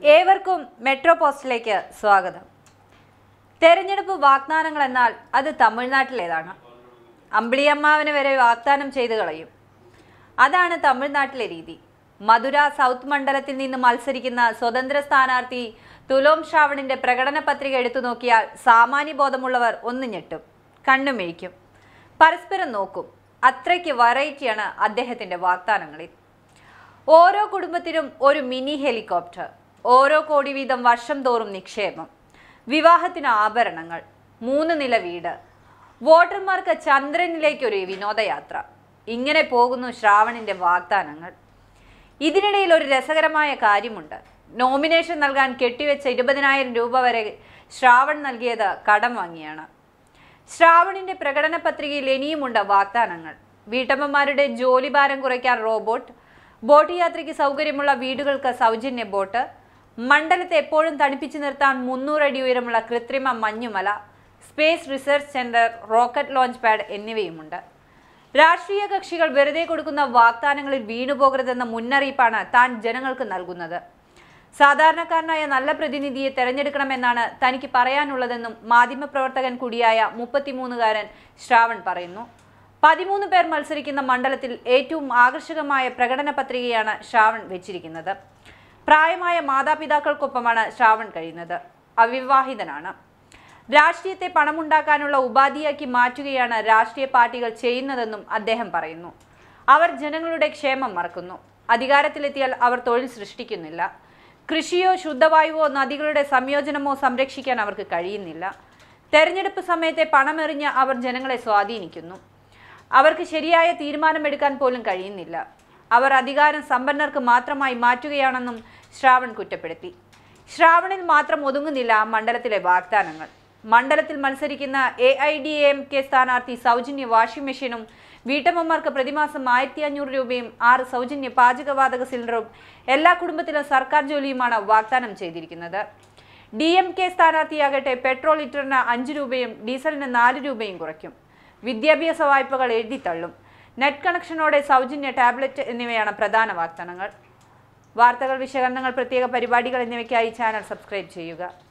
ഏവർക്കും മെട്രോ പോസ്റ്റിലേക്ക് സ്വാഗതം തെരഞ്ഞെടുപ്പ് വാഗ്ദാനങ്ങൾ എന്നാൽ അത് തമിഴ്നാട്ടിലേതാണ് അമ്പിളിയമ്മാവിന് വരെ വാഗ്ദാനം ചെയ്തു കളയും അതാണ് തമിഴ്നാട്ടിലെ രീതി മധുര സൗത്ത് മണ്ഡലത്തിൽ നിന്ന് മത്സരിക്കുന്ന സ്വതന്ത്ര സ്ഥാനാർത്ഥി തുലോം ശ്രാവണിന്റെ പ്രകടന പത്രിക എടുത്തു നോക്കിയാൽ സാമാന്യ ബോധമുള്ളവർ ഒന്ന് ഞെട്ടും കണ്ണുമിഴിക്കും പരസ്പരം നോക്കും അത്രയ്ക്ക് വെറൈറ്റിയാണ് അദ്ദേഹത്തിന്റെ വാഗ്ദാനങ്ങളിൽ ഓരോ കുടുംബത്തിനും ഒരു മിനി ഹെലികോപ്റ്റർ ഓരോ കോടി വീതം വർഷം തോറും നിക്ഷേപം വിവാഹത്തിന് ആഭരണങ്ങൾ മൂന്ന് നില വീട് വോട്ടർമാർക്ക് ചന്ദ്രനിലേക്ക് ഒരു വിനോദയാത്ര ഇങ്ങനെ പോകുന്നു ശ്രാവണിന്റെ വാഗ്ദാനങ്ങൾ ഇതിനിടയിൽ ഒരു രസകരമായ കാര്യമുണ്ട് നോമിനേഷൻ നൽകാൻ കെട്ടിവെച്ച ഇരുപതിനായിരം രൂപ വരെ ശ്രാവൺ നൽകിയത് കടം വാങ്ങിയാണ് ശ്രാവണിന്റെ പ്രകടന പത്രികയിൽ ഇനിയുമുണ്ട് വാഗ്ദാനങ്ങൾ വീട്ടമ്മമാരുടെ ജോലിഭാരം കുറയ്ക്കാൻ റോബോട്ട് ബോട്ട് യാത്രയ്ക്ക് സൗകര്യമുള്ള വീടുകൾക്ക് സൗജന്യ ബോട്ട് മണ്ഡലത്തെ എപ്പോഴും തണുപ്പിച്ചു നിർത്താൻ മുന്നൂറ് അടി ഉയരമുള്ള കൃത്രിമ മഞ്ഞുമല space research centre rocket launch pad എന്നിവയുമുണ്ട് രാഷ്ട്രീയ കക്ഷികൾ വെറുതെ കൊടുക്കുന്ന വാഗ്ദാനങ്ങളിൽ വീണുപോകരുതെന്ന മുന്നറിയിപ്പാണ് താൻ ജനങ്ങൾക്ക് നൽകുന്നത് സാധാരണക്കാരനായ നല്ല പ്രതിനിധിയെ തെരഞ്ഞെടുക്കണമെന്നാണ് തനിക്ക് പറയാനുള്ളതെന്നും മാധ്യമപ്രവർത്തകൻ കൂടിയായ മുപ്പത്തിമൂന്നുകാരൻ ശ്രാവൺ പറയുന്നു പതിമൂന്ന് പേർ മത്സരിക്കുന്ന മണ്ഡലത്തിൽ ഏറ്റവും ആകർഷകമായ പ്രകടന പത്രികയാണ് ശ്രാവൺ വെച്ചിരിക്കുന്നത് പ്രായമായ മാതാപിതാക്കൾക്കൊപ്പമാണ് ശ്രാവൺ കഴിയുന്നത് അവിവാഹിതനാണ് രാഷ്ട്രീയത്തെ പണമുണ്ടാക്കാനുള്ള ഉപാധിയാക്കി മാറ്റുകയാണ് രാഷ്ട്രീയ പാർട്ടികൾ ചെയ്യുന്നതെന്നും അദ്ദേഹം പറയുന്നു അവർ ജനങ്ങളുടെ ക്ഷേമം മറക്കുന്നു അധികാരത്തിലെത്തിയാൽ അവർ തൊഴിൽ സൃഷ്ടിക്കുന്നില്ല കൃഷിയോ ശുദ്ധവായുവോ നദികളുടെ സംയോജനമോ സംരക്ഷിക്കാൻ അവർക്ക് കഴിയുന്നില്ല തെരഞ്ഞെടുപ്പ് സമയത്തെ പണമെറിഞ്ഞ് അവർ ജനങ്ങളെ സ്വാധീനിക്കുന്നു അവർക്ക് ശരിയായ തീരുമാനമെടുക്കാൻ പോലും കഴിയുന്നില്ല അവർ അധികാരം സമ്പന്നർക്ക് മാത്രമായി മാറ്റുകയാണെന്നും ശ്രാവൺ കുറ്റപ്പെടുത്തി ശ്രാവണിൽ മാത്രം ഒതുങ്ങുന്നില്ല മണ്ഡലത്തിലെ വാഗ്ദാനങ്ങൾ മണ്ഡലത്തിൽ മത്സരിക്കുന്ന A I D M K സ്ഥാനാർത്ഥി സൗജന്യ വാഷിംഗ് മെഷീനും വീട്ടമ്മമാർക്ക് പ്രതിമാസം ആയിരത്തി അഞ്ഞൂറ് രൂപയും ആറ് സൗജന്യ പാചകവാതക സിലിണ്ടറും എല്ലാ കുടുംബത്തിലും സർക്കാർ ജോലിയുമാണ് വാഗ്ദാനം ചെയ്തിരിക്കുന്നത് ഡി എം കെ സ്ഥാനാർത്ഥിയാകട്ടെ പെട്രോൾ ലിറ്ററിന് അഞ്ച് രൂപയും ഡീസലിന് നാല് രൂപയും കുറയ്ക്കും വിദ്യാഭ്യാസ വായ്പകൾ എഴുതിത്തള്ളും നെറ്റ് കണക്ഷനോടെ സൗജന്യ ടാബ്ലറ്റ് എന്നിവയാണ് പ്രധാന വാഗ്ദാനങ്ങൾ വാർത്തകൾ വിശകലനങ്ങൾ പ്രത്യേക പരിപാടികൾ എന്നിവയ്ക്കായി ചാനൽ സബ്സ്ക്രൈബ് ചെയ്യുക